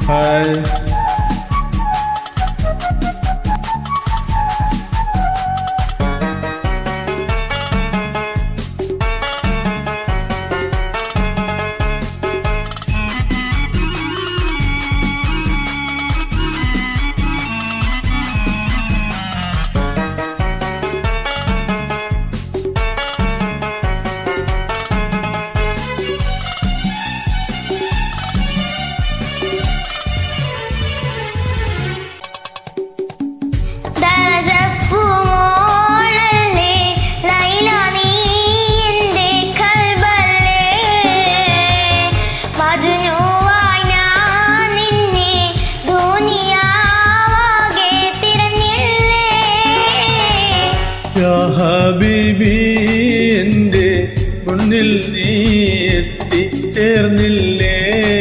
hi ദരജപ്പൂമോളല്ലേ Laila നീ എൻ്റെ കൽബല്ലേ മജുനുവായി ഞാൻ നിന്നെ ദുനിയാവാകെ തിരഞ്ഞില്ലേ യാ ഹബീബി എൻ്റെ മുന്നിൽ നീ എത്തിച്ചേർന്നില്ലേ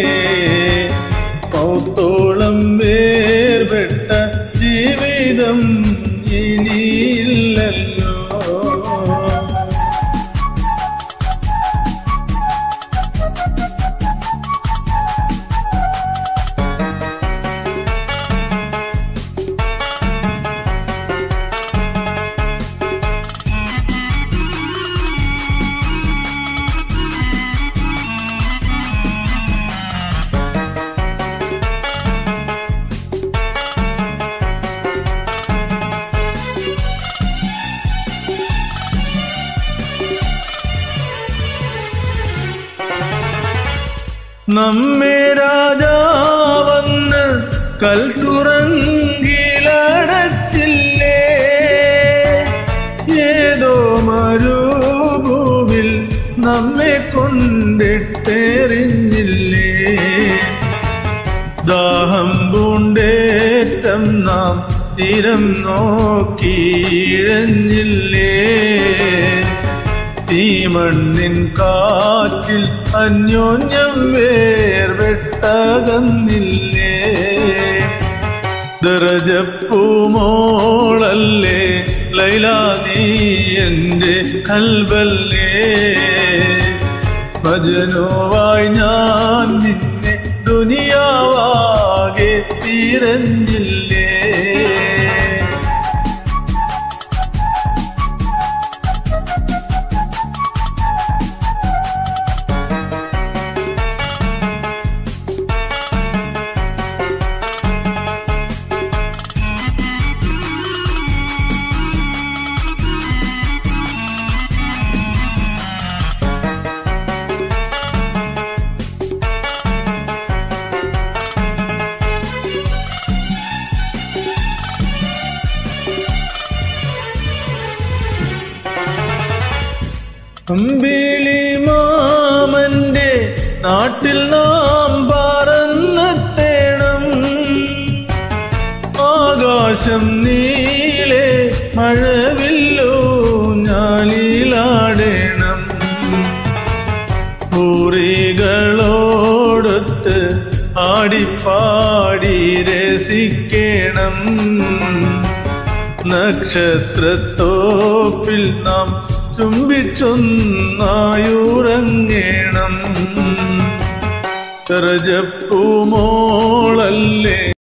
പൗത്തോളം വേർപെട്ട ജീവിതം ഇനിയില്ലല്ലോ നമ്മെ രാജാവന്ന് കൽത്തുറങ്കിലടച്ചില്ലേ ഏതോ മരുഭൂവിൽ നമ്മെ കൊണ്ടിട്ടെറിഞ്ഞില്ലേ ദാഹം പൂണ്ടേറ്റം നാം തീരം നോക്കിയിഴഞ്ഞില്ലേ തീമണ്ണിൻ കാറ്റിൽ അന്യോന്യം വേർവെട്ടകന്നില്ലേ ദറജപ്പൂമോളല്ലേ ലൈല നീ എൻ്റെ കൽബല്ലേ ഭജനുവായി ഞാൻ നിന്നെ ദുനിയാവാകെ തിരഞ്ഞില്ലേ അമ്പിളി മാമന്റെ നാട്ടിൽ നാം പറന്നെത്തേണം ആകാശം നീളെ മഴവില്ലോ ഞാലിലാടേണം പൂറികളോടൊത്ത് ആടിപ്പാടി രസിക്കണം നക്ഷത്രത്തോപ്പിൽ നാം ചുംബിച്ചൊന്നായുറങ്ങേണം തെറജപ്പൂമോളല്ലേ